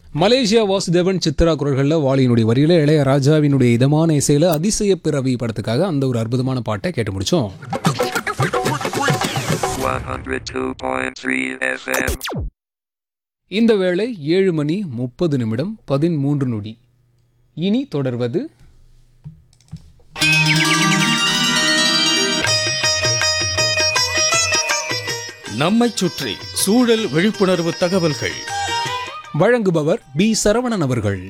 Malaysia Vasudevan Chitra குரல்களில் வாலியினுடைய வரியில இளையராஜாவினுடைய இதமான இசையில அதிசய பிறவி படத்துக்காக அந்த ஒரு அற்புதமான பாட்டை கேட்டு முடிச்சோம் 102.3 FM. இந்த வேளை ஏழு மணி முப்பது நிமிடம் பதிமூன்று நொடி இனி தொடர்வது நம்மைச் சுற்றி சூழல் விழிப்புணர்வு தகவல்கள் வழங்குபவர் பி சரவணன் அவர்கள்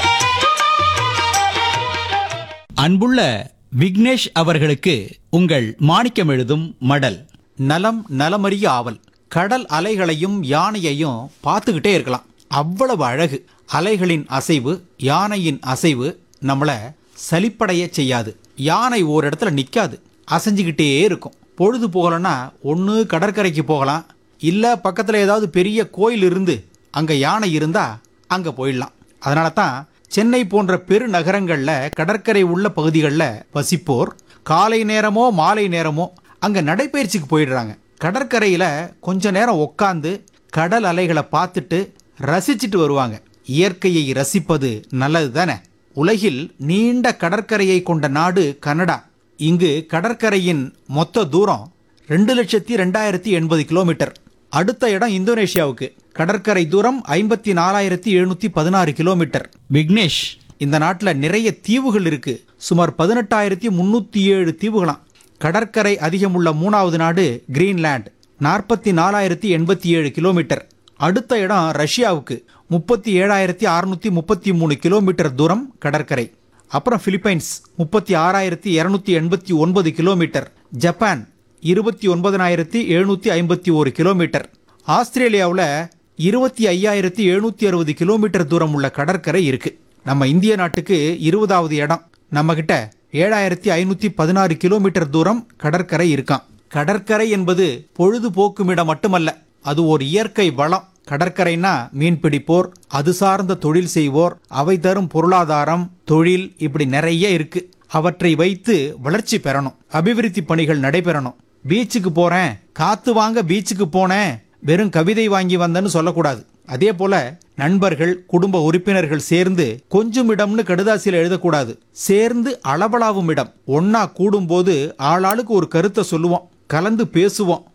அன்புள்ள விக்னேஷ் அவர்களுக்கு உங்கள் மாணிக்கம் எழுதும் மடல் நலம் நலமறிய ஆவல் கடல் அலைகளையும் யானையையும் பார்த்துக்கிட்டே இருக்கலாம் அவ்வளவு அழகு அலைகளின் அசைவு யானையின் அசைவு நம்மள சலிப்படைய செய்யாது யானை ஒரு இடத்துல நிற்காது அசைஞ்சுக்கிட்டே இருக்கும் பொழுது போகலன்னா ஒன்று கடற்கரைக்கு போகலாம் இல்லை பக்கத்தில் ஏதாவது பெரிய கோயில் இருந்து அங்கே யானை இருந்தா அங்கே போயிடலாம் அதனால தான் சென்னை போன்ற பெருநகரங்களில் கடற்கரை உள்ள பகுதிகளில் வசிப்போர் காலை நேரமோ மாலை நேரமோ அங்கே நடைப்பயிற்சிக்கு போயிடுறாங்க கடற்கரையில் கொஞ்ச நேரம் உட்காந்து கடல் அலைகளை பார்த்துட்டு ரசிச்சிட்டு வருவாங்க இயற்கையை ரசிப்பது நல்லது தானே உலகில் நீண்ட கடற்கரையை கொண்ட நாடு கனடா இங்கு கடற்கரையின் மொத்த தூரம் ரெண்டு லட்சத்தி ரெண்டாயிரத்தி எண்பது கிலோமீட்டர் அடுத்த இடம் இந்தோனேஷியாவுக்கு கடற்கரை தூரம் ஐம்பத்தி நாலாயிரத்தி எழுநூத்தி பதினாறு கிலோமீட்டர் விக்னேஷ் இந்த நாட்டில் நிறைய தீவுகள் இருக்கு சுமார் பதினெட்டாயிரத்தி முந்நூற்றி ஏழு தீவுகளாம் கடற்கரை அதிகமுள்ள மூணாவது நாடு கிரீன்லாண்ட் நாற்பத்தி நாலாயிரத்தி எண்பத்தி ஏழு கிலோமீட்டர் அடுத்த இடம் ரஷ்யாவுக்கு முப்பத்தி ஏழாயிரத்தி அறுநூத்தி முப்பத்தி மூணு கிலோமீட்டர் தூரம் கடற்கரை அப்புறம் பிலிப்பைன்ஸ் முப்பத்தி ஆறாயிரத்தி இரநூத்தி எண்பத்தி ஒன்பது கிலோமீட்டர் ஜப்பான் இருபத்தி ஒன்பதனாயிரத்தி எழுநூற்றி ஐம்பத்தி ஒரு கிலோமீட்டர் ஆஸ்திரேலியாவில் இருபத்தி ஐயாயிரத்தி எழுநூற்றி அறுபது கிலோமீட்டர் தூரம் உள்ள கடற்கரை இருக்கு நம்ம இந்திய நாட்டுக்கு இருபதாவது இடம் நம்ம கிட்ட ஏழாயிரத்தி ஐநூற்றி பதினாறு கிலோமீட்டர் தூரம் கடற்கரை இருக்கான் கடற்கரை என்பது பொழுதுபோக்கும் இடம் மட்டுமல்ல அது ஒரு இயற்கை வளம் கடற்கரைனா மீன் பிடிப்போர் அது சார்ந்த தொழில் செய்வோர் அவை தரும் பொருளாதாரம் தொழில் இப்படி நிறைய இருக்கு அவற்றை வைத்து வளர்ச்சி பெறணும் அபிவிருத்தி பணிகள் நடைபெறணும் பீச்சுக்கு போறேன் காத்து வாங்க பீச்சுக்கு போனேன் வெறும் கவிதை வாங்கி வந்தேன்னு சொல்லக்கூடாது அதே போல நண்பர்கள் குடும்ப உறுப்பினர்கள் சேர்ந்து கொஞ்சம் இடம்னு கடுதாசியில் எழுதக்கூடாது சேர்ந்து அளவலாவும் இடம் ஒன்னா கூடும்போது ஆளாளுக்கு ஒரு கருத்தை சொல்லுவோம் கலந்து பேசுவோம்